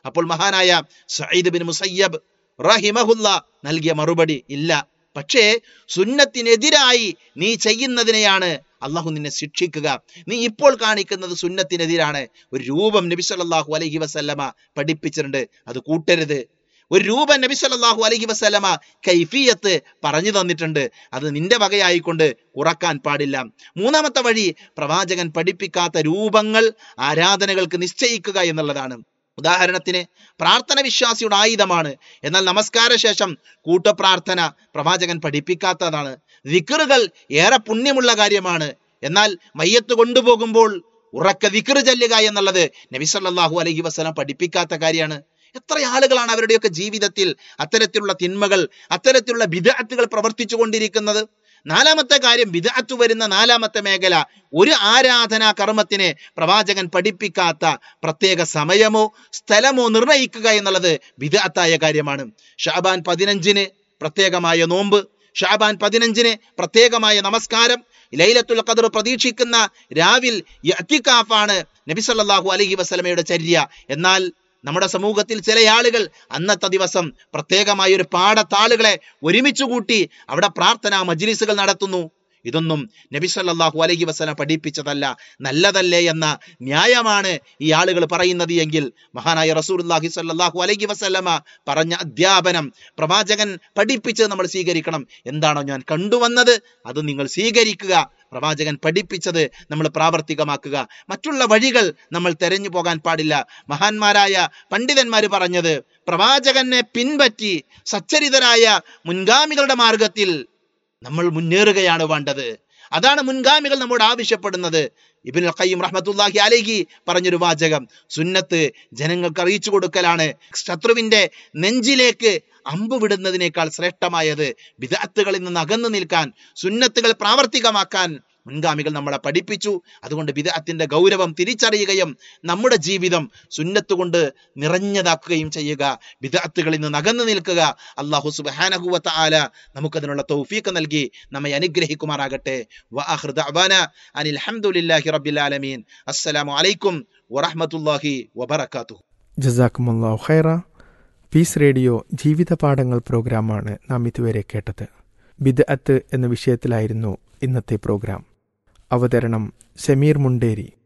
അപ്പോൾ മഹാനായ സയ്യിദ് ബിൻ മുസയ്യബ് റഹിമഹുല്ല നൽകിയ മറുപടി ഇല്ല പക്ഷേ സുന്നത്തിനെതിരായി നീ ചെയ്യുന്നതിനെയാണ് അള്ളാഹു നിന്നെ ശിക്ഷിക്കുക നീ ഇപ്പോൾ കാണിക്കുന്നത് സുന്നത്തിനെതിരാണ് ഒരു രൂപം നബി സല്ലല്ലാഹു അലൈഹി വസല്ലമ പഠിപ്പിച്ചിട്ടുണ്ട് അത് കൂട്ടരുത് ഒരു രൂപം നബി സല്ലല്ലാഹു അലൈഹി വസല്ലമ കൈഫിയത്ത് പറഞ്ഞു തന്നിട്ടുണ്ട് അത് നിന്റെ വകയായിക്കൊണ്ട് കുറക്കാൻ പാടില്ല മൂന്നാമത്തെ വഴി പ്രവാചകൻ പഠിപ്പിക്കാത്ത രൂപങ്ങൾ ആരാധനകൾക്ക് നിശ്ചയിക്കുക എന്നുള്ളതാണ് ഉദാഹരണത്തിന് പ്രാർത്ഥന വിശ്വാസിയുടെ ആയുധമാണ് എന്നാൽ നമസ്കാര ശേഷം കൂട്ടപ്രാർത്ഥന പ്രവാചകൻ പഠിപ്പിക്കാത്തതാണ് വിക്കറുകൾ ഏറെ പുണ്യമുള്ള കാര്യമാണ് എന്നാൽ മയ്യത്ത് കൊണ്ടുപോകുമ്പോൾ ഉറക്ക വിക്കറ് ചെല്ലുക എന്നുള്ളത് നബി സല്ലല്ലാഹു അലൈഹി വസല്ലം പഠിപ്പിക്കാത്ത കാര്യമാണ് എത്ര ആളുകളാണ് അവരുടെയൊക്കെ ജീവിതത്തിൽ അത്തരത്തിലുള്ള തിന്മകൾ അത്തരത്തിലുള്ള വിദഗ്ധകൾ പ്രവർത്തിച്ചു കൊണ്ടിരിക്കുന്നത് നാലാമത്തെ കാര്യം വിദഗ്ധ വരുന്ന നാലാമത്തെ മേഖല ഒരു ആരാധനാ കർമ്മത്തിന് പ്രവാചകൻ പഠിപ്പിക്കാത്ത പ്രത്യേക സമയമോ സ്ഥലമോ നിർണയിക്കുക എന്നുള്ളത് വിദഗ്ധായ കാര്യമാണ് ഷാബാൻ പതിനഞ്ചിന് പ്രത്യേകമായ നോമ്പ് ഷാബാൻ പതിനഞ്ചിന് പ്രത്യേകമായ നമസ്കാരം ലൈലത്തുൽ ഖദർ പ്രതീക്ഷിക്കുന്ന രാവിൽ യത്തിക്കാഫാണ് നബി സല്ലല്ലാഹു അലൈഹി വസല്ലമയുടെ ചര്യ എന്നാൽ നമ്മുടെ സമൂഹത്തിൽ ചില ആളുകൾ അന്നത്തെ ദിവസം പ്രത്യേകമായ ഒരു പാടത്താളുകളെ ഒരുമിച്ച് കൂട്ടി അവിടെ പ്രാർത്ഥനാ മജ്ലിസുകൾ നടത്തുന്നു ഇതൊന്നും നബി സല്ലല്ലാഹു അലൈഹി വസല്ലം പഠിപ്പിച്ചതല്ല നല്ലതല്ലേ എന്ന ന്യായമാണ് ഈ ആളുകൾ പറയുന്നത് എങ്കിൽ മഹാനായ റസൂലുള്ളാഹി സ്വല്ലല്ലാഹു അലൈഹി വസല്ലമ പറഞ്ഞ അധ്യാപനം പ്രവാചകൻ പഠിപ്പിച്ചത് നമ്മൾ സ്വീകരിക്കണം എന്താണോ ഞാൻ കണ്ടുവന്നത് അത് നിങ്ങൾ സ്വീകരിക്കുക പ്രവാചകൻ പഠിപ്പിച്ചത് നമ്മൾ പ്രാവർത്തികമാക്കുക മറ്റുള്ള വഴികൾ നമ്മൾ തെരഞ്ഞു പോകാൻ പാടില്ല മഹാന്മാരായ പണ്ഡിതന്മാർ പറഞ്ഞത് പ്രവാചകനെ പിൻപറ്റി സച്ചരിതരായ മുൻഗാമികളുടെ മാർഗത്തിൽ നമ്മൾ മുന്നേറുകയാണ് വേണ്ടത് അതാണ് മുൻഗാമികൾ നമ്മോട് ആവശ്യപ്പെടുന്നത് ഇബിൻ ഖയ്യിം റഹ്മത്തുല്ലാഹി അലൈഹി പറഞ്ഞൊരു വാചകം സുന്നത്ത് ജനങ്ങൾക്ക് അറിയിച്ചു കൊടുക്കലാണ് ശത്രുവിന്റെ നെഞ്ചിലേക്ക് അമ്പ് വിടുന്നതിനേക്കാൾ ശ്രേഷ്ഠമായത് വിദഗ്ധകളിൽ നിന്ന് അകന്നു നിൽക്കാൻ സുന്നത്തുകൾ പ്രാവർത്തികമാക്കാൻ മുൻഗാമികൾ നമ്മളെ പഠിപ്പിച്ചു അതുകൊണ്ട് വിദഗ്ധത്തിന്റെ ഗൗരവം തിരിച്ചറിയുകയും നമ്മുടെ ജീവിതം സുന്നത്ത് കൊണ്ട് നിറഞ്ഞതാക്കുകയും ചെയ്യുക വിദഗ്ധകളിൽ നിന്ന് അകന്നു നിൽക്കുക അള്ളാഹു സുബാനഹുവത്ത ആല നമുക്കതിനുള്ള തൗഫീഖ് നൽകി നമ്മെ അനുഗ്രഹിക്കുമാറാകട്ടെ വഅഖിറു ദഅവാന അനിൽ ഹംദുലില്ലാഹി റബ്ബിൽ ആലമീൻ അസ്സലാമു അലൈക്കും വറഹ്മത്തുള്ളാഹി വബറകാതുഹു ജസാക്കുമല്ലാഹു ഖൈറ പീസ് റേഡിയോ ജീവിത പാഠങ്ങൾ പ്രോഗ്രാമാണ് നാം ഇതുവരെ കേട്ടത് ബിദ്അത്ത് എന്ന വിഷയത്തിലായിരുന്നു ഇന്നത്തെ പ്രോഗ്രാം അവതരണം സമീർ മുണ്ടേരി